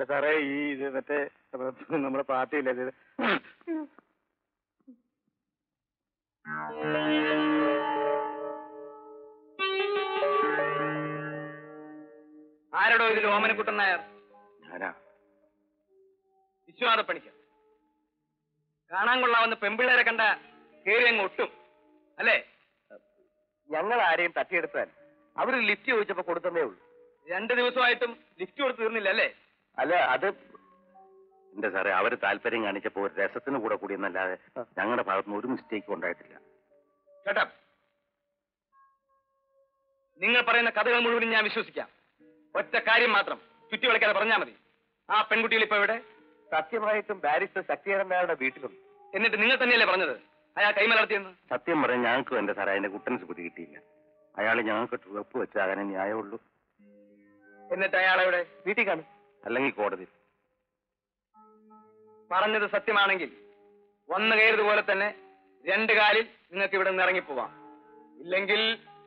സാറേ ഈ ഇത് മറ്റേ നമ്മുടെ പാർട്ടിയില്ലേ ഇത് ആരോടോ ഇതിൽ ഓമനക്കുട്ടൻ നായർ ഞാനാ വിശ്വനാഥ പണിക്കർ കാണാൻ കൊള്ളാവുന്ന പെമ്പിള്ളേരെ കണ്ട കേറി അങ്ങ് ഒട്ടും അല്ലേ ഞങ്ങൾ ആരെയും തട്ടിയെടുത്താൽ അവര് ലിഫ്റ്റ് ചോദിച്ചപ്പോ കൊടുത്തതേ ഉള്ളൂ രണ്ട് ദിവസമായിട്ടും ലിഫ്റ്റ് കൊടുത്ത് തീർന്നില്ല അല്ലേ അല്ല അത് എന്റെ സാറേ അവര് താല്പര്യം കാണിച്ചപ്പോ ഒരു രസത്തിന് കൂടെ കൂടി എന്നല്ലാതെ ഞങ്ങളുടെ ഭാഗത്തുനിന്ന് ഒരു മിസ്റ്റേക്കും ഉണ്ടായിട്ടില്ല കേട്ടോ നിങ്ങൾ പറയുന്ന കഥകൾ മുഴുവനും ഞാൻ വിശ്വസിക്കാം ഒറ്റ കാര്യം മാത്രം ചുറ്റി വിളക്കാതെ പറഞ്ഞാൽ മതി ആ പെൺകുട്ടികൾ ഇപ്പൊ എവിടെ സത്യമായിട്ടും ബാരിസ്റ്റർ ശക്തിധരൻ നായരുടെ വീട്ടിലുണ്ട് എന്നിട്ട് നിങ്ങൾ തന്നെയല്ലേ പറഞ്ഞത് അയാൾ കൈമലർത്തിയെന്ന് സത്യം പറയാൻ ഞങ്ങൾക്ക് എന്റെ സാറേ അതിന്റെ കുട്ടൻസ് പിടി കിട്ടിയില്ല അയാൾ ഞങ്ങൾക്ക് ട്രിപ്പ് വെച്ചാകാനേ ന്യായമുള്ളൂ എന്നിട്ട് അയാളെവിടെ വീട്ടിൽ കാണും അല്ലെങ്കിൽ കോടതി പറഞ്ഞത് സത്യമാണെങ്കിൽ വന്നു കയറിയതുപോലെ തന്നെ രണ്ട് കാലിൽ നിങ്ങൾക്ക് ഇവിടെ നിന്ന് ഇറങ്ങിപ്പോവാം ഇല്ലെങ്കിൽ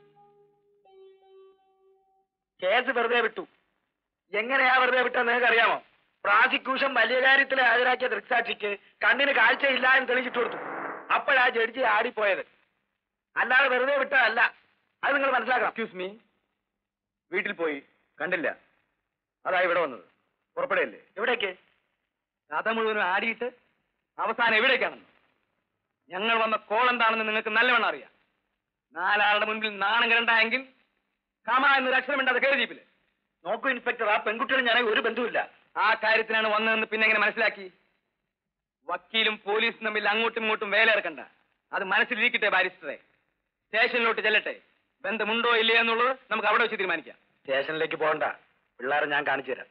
കേസ് വെറുതെ വിട്ടു എങ്ങനെയാ വെറുതെ വിട്ടത് നിങ്ങൾക്ക് അറിയാമോ പ്രോസിക്യൂഷൻ വലിയ കാര്യത്തിൽ ഹാജരാക്കിയ ദൃക്സാക്ഷിക്ക് കണ്ണിന് കാഴ്ചയില്ല എന്ന് തെളിയിച്ചിട്ട് കൊടുത്തു അപ്പോഴാ ജഡ്ജി ആടിപ്പോയത് അല്ലാതെ വെറുതെ വിട്ടതല്ല അത് നിങ്ങൾ മനസ്സിലാക്കണം എക്സ്ക്യൂസ് മീ വീട്ടിൽ പോയി കണ്ടില്ല അതാ ഇവിടെ വന്നത് പുറപ്പെടുകയല്ലേ എവിടേക്ക് കഥ മുഴുവനും ആടിയിട്ട് അവസാനം എവിടേക്കാണെന്ന് ഞങ്ങൾ വന്ന കോൾ എന്താണെന്ന് നിങ്ങൾക്ക് നല്ലവണ്ണം അറിയാം നാലാളുടെ മുൻപിൽ നാണം കിരണ്ടായെങ്കിൽ കമ എന്നൊരു അക്ഷരമുണ്ട് അത് കയറി ജീപ്പില് നോക്കൂ ഇൻസ്പെക്ടർ ആ പെൺകുട്ടികളും ഞാൻ ഒരു ബന്ധവുമില്ല ആ കാര്യത്തിനാണ് വന്നതെന്ന് പിന്നെ എങ്ങനെ മനസ്സിലാക്കി വക്കീലും പോലീസും തമ്മിൽ അങ്ങോട്ടും ഇങ്ങോട്ടും വേലയിറക്കണ്ട അത് മനസ്സിലിരിക്കട്ടെ ബാരിസ്റ്ററെ സ്റ്റേഷനിലോട്ട് ചെല്ലട്ടെ ബന്ധമുണ്ടോ ഇല്ലയോ എന്നുള്ളത് നമുക്ക് അവിടെ വെച്ച് തീരുമാനിക്കാം സ്റ്റേഷനിലേക്ക് പോകണ്ട പിള്ളേരെ ഞാൻ കാണിച്ചു തരാം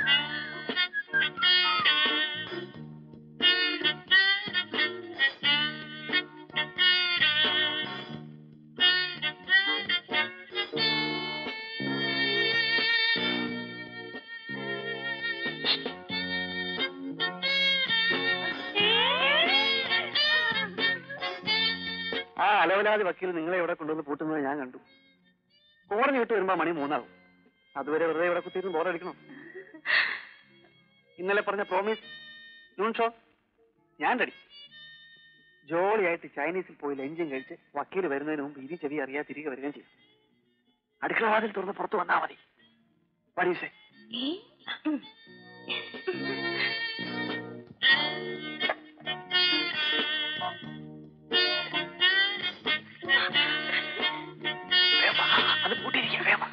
ആ അലവലാതി വക്കീൽ നിങ്ങളെ ഇവിടെ കൊണ്ടുവന്ന് പൂട്ടുന്നത് ഞാൻ കണ്ടു കോടതി വിട്ട് വരുമ്പോ മണി മൂന്നാകും അതുവരെ വെറുതെ ഇവിടെ കുത്തിയിരുന്ന് ബോറടിക്കണം ഇന്നലെ പറഞ്ഞ പ്രോമിസ് നൂൺ ഷോ ഞാൻ റെഡി ജോളിയായിട്ട് ചൈനീസിൽ പോയി ലഞ്ചും കഴിച്ച് വക്കീൽ വരുന്നതിന് മുമ്പ് ഇരി ചെവി അറിയാതെ തിരികെ വരികയും ചെയ്യും അടുക്കള വാതിൽ തുറന്ന് പുറത്ത് വന്നാൽ മതി പരീക്ഷ അത് പൂട്ടിയിരിക്കുക വേഗം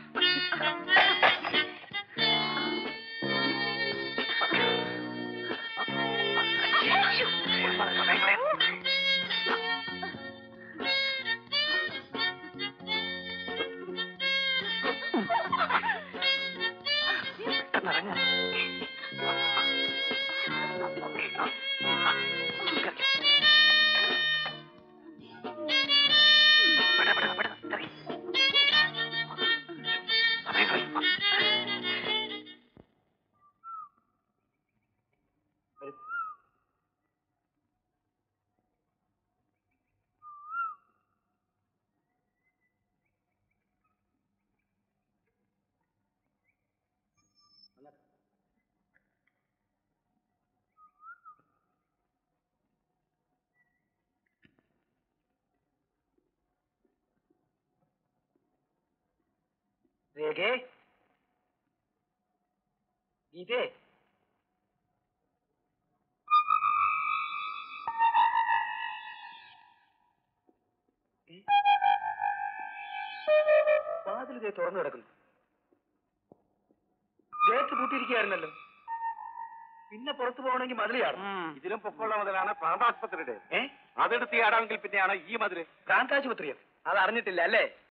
പെട്ടെന്നിറങ്ങ രേഖേ ഗീതേ വാതിൽ ഇതേ തുറന്നു കിടക്കുന്നു ഗേറ്റ് പൂട്ടിയിരിക്കുകയായിരുന്നല്ലോ പിന്നെ പുറത്തു പോകണമെങ്കിൽ മതിലിയാണ് ഇതിലും പൊക്കമുള്ള മുതലാണ് പ്രാന്താസ്പത്രിയുടെ ഏ അതെടുത്ത് ആടാമെങ്കിൽ പിന്നെയാണ് ഈ മതില് കാന്താശുപത്രിയോ അത് അറിഞ്ഞിട്ടില്ല അല്ലേ